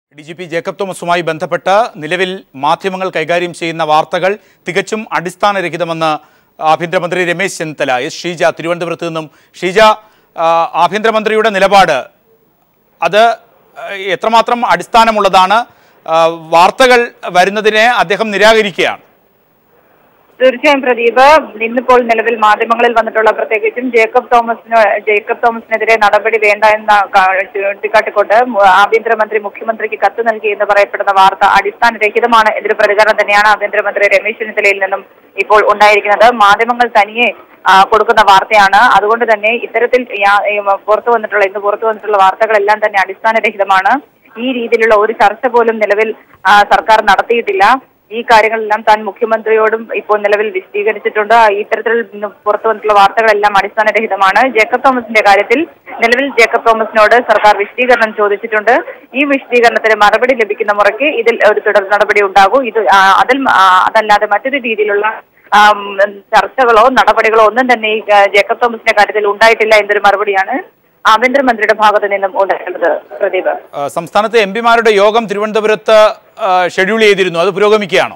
D G P Jacob തോമസുമായി ബന്ധപ്പെട്ട് നിലവിൽ മാധ്യമങ്ങൾ കൈകാര്യം ചെയ്യുന്ന വാർത്തകൾ തികച്ചും അടിസ്ഥാനരഹിതമെന്ന് ആഭ്യന്തരമന്ത്രി രമേശ് ചെന്നിത്തല എസ് ഷീജ തിരുവനന്തപുരത്ത് നിന്നും ഷീജ ആ, ആഭ്യന്തരമന്ത്രിയുടെ നിലപാട് അത് ആ, എത്രമാത്രം അടിസ്ഥാനമുള്ളതാണ് ആ, വാർത്തകൾ വരുന്നതിനെ അദ്ദേഹം നിരാകരിക്കുകയാണ് തീർച്ചയായും പ്രദീപ് ഇന്നിപ്പോൾ നിലവിൽ മാധ്യമങ്ങളിൽ വന്നിട്ടുള്ള പ്രത്യേകിച്ചും ജേക്കബ് തോമസിന് ജേക്കബ് തോമസിനെതിരെ നടപടി വേണ്ട എന്ന ക- ചൂണ്ടിക്കാട്ടിക്കൊണ്ട് മു- ആഭ്യന്തരമന്ത്രി മുഖ്യമന്ത്രിക്ക് കത്ത് നൽകി എന്ന് പറയപ്പെടുന്ന വാർത്ത അടിസ്ഥാനരഹിതമാണ് എന്നൊരു പ്രതികരണം തന്നെയാണ് ആഭ്യന്തരമന്ത്രി രമേശ് ചെന്നിത്തലയിൽ നിന്നും ഇപ്പോൾ ഉണ്ടായിരിക്കുന്നത് മാധ്യമങ്ങൾ തനിയെ ആ, കൊടുക്കുന്ന വാർത്തയാണ് അതുകൊണ്ട് തന്നെ ഇത്തരത്തിൽ യാ- ഈ പുറത്തു വന്നിട്ടുള്ള ഇന്ന് പുറത്തു വന്നിട്ടുള്ള വാർത്തകളെല്ലാം തന്നെ അടിസ്ഥാനരഹിതമാണ് ഈ രീതിയിലുള്ള ഒരു ചർച്ച പോലും നിലവിൽ ആ, സർക്കാർ നടത്തിയിട്ടില്ല ഈ കാര്യങ്ങളെല്ലാം താൻ മുഖ്യമന്ത്രിയോടും ഇപ്പോൾ നിലവിൽ വിശദീകരിച്ചിട്ടുണ്ട് ഇത്തരത്തിൽ ഇന്ന് പുറത്തു വന്നിട്ടുള്ള വാർത്തകളെല്ലാം അടിസ്ഥാനരഹിതമാണ് ജേക്കബ് തോമസിന്റെ കാര്യത്തിൽ നിലവിൽ ജേക്കബ് തോമസിനോട് സർക്കാർ വിശദീകരണം ചോദിച്ചിട്ടുണ്ട് ഈ വിശദീകരണത്തിന് മറുപടി ലഭിക്കുന്ന മുറയ്ക്ക് ഇതിൽ ഒരു തുടർ നടപടി ഉണ്ടാകും ഇത് ആ, അതിൽ മ- ആ, അതല്ലാതെ മറ്റൊരു രീതിയിലുള്ള ആം, ചർച്ചകളോ നടപടികളോ ഒന്നും തന്നെ ഈ ആ, ജേക്കബ് തോമസിന്റെ കാര്യത്തിൽ ഉണ്ടായിട്ടില്ല എന്നൊരു മറുപടിയാണ് ആഭ്യന്തരമന്ത്രിയുടെ ഭാഗത്തു നിന്നും ഉണ്ടായിട്ടുള്ളത് പ്രദീപ് ആ, സംസ്ഥാനത്തെ എം പിമാരുടെ യോഗം തിരുവനന്തപുരത്ത് ആ, ഷെഡ്യൂൾ ചെയ്തിരുന്നു അത് പുരോഗമിക്കുകയാണോ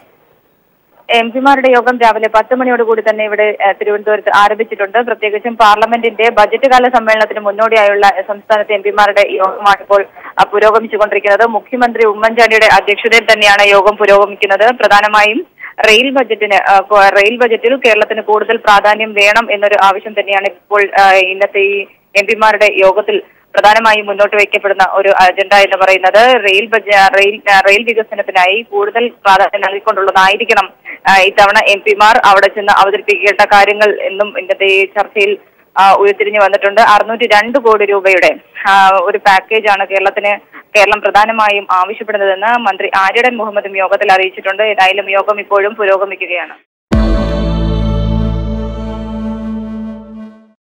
എം പിമാരുടെ യോഗം രാവിലെ പത്ത് മണിയോടുകൂടി തന്നെ ഇവിടെ ഏഹ്, തിരുവനന്തപുരത്ത് ആരംഭിച്ചിട്ടുണ്ട് പ്രത്യേകിച്ചും പാർലമെന്റിന്റെ ബജറ്റ് കാല സമ്മേളനത്തിന് മുന്നോടിയായുള്ള ഏഹ്, സംസ്ഥാനത്തെ എം പിമാരുടെ യോഗമാണ് ഇപ്പോൾ ആ, പുരോഗമിച്ചുകൊണ്ടിരിക്കുന്നത് മുഖ്യമന്ത്രി ഉമ്മൻചാണ്ടിയുടെ അധ്യക്ഷതയിൽ തന്നെയാണ് യോഗം പുരോഗമിക്കുന്നത് പ്രധാനമായും റെയിൽ ബജറ്റിന് ആ, കൊ- റെയിൽ ബജറ്റിൽ കേരളത്തിന് കൂടുതൽ പ്രാധാന്യം വേണം എന്നൊരു ആവശ്യം തന്നെയാണ് ഇപ്പോൾ ആ, ഇന്നത്തെ ഈ എം പിമാരുടെ യോഗത്തിൽ പ്രധാനമായും മുന്നോട്ട് വയ്ക്കപ്പെടുന്ന ഒരു അജണ്ട എന്ന് പറയുന്നത് റെയിൽ ബജ റെയിൽ ആ, റെയിൽ വികസനത്തിനായി കൂടുതൽ പ്രാധാന്യം നൽകിക്കൊണ്ടുള്ളതായിരിക്കണം ആ, ഇത്തവണ എം പിമാർ അവിടെ ചെന്ന് അവതരിപ്പിക്കേണ്ട കാര്യങ്ങൾ എന്നും ഇന്നത്തെ ഈ ചർച്ചയിൽ ആ, ഉരുത്തിരിഞ്ഞു വന്നിട്ടുണ്ട് അറുന്നൂറ്റി രണ്ട് കോടി രൂപയുടെ ആ, ഒരു പാക്കേജാണ് കേരളത്തിന് കേരളം പ്രധാനമായും ആവശ്യപ്പെടുന്നതെന്ന് മന്ത്രി ആര്യടൻ മുഹമ്മദും യോഗത്തിൽ അറിയിച്ചിട്ടുണ്ട് ഏതായാലും യോഗം ഇപ്പോഴും പുരോഗമിക്കുകയാണ്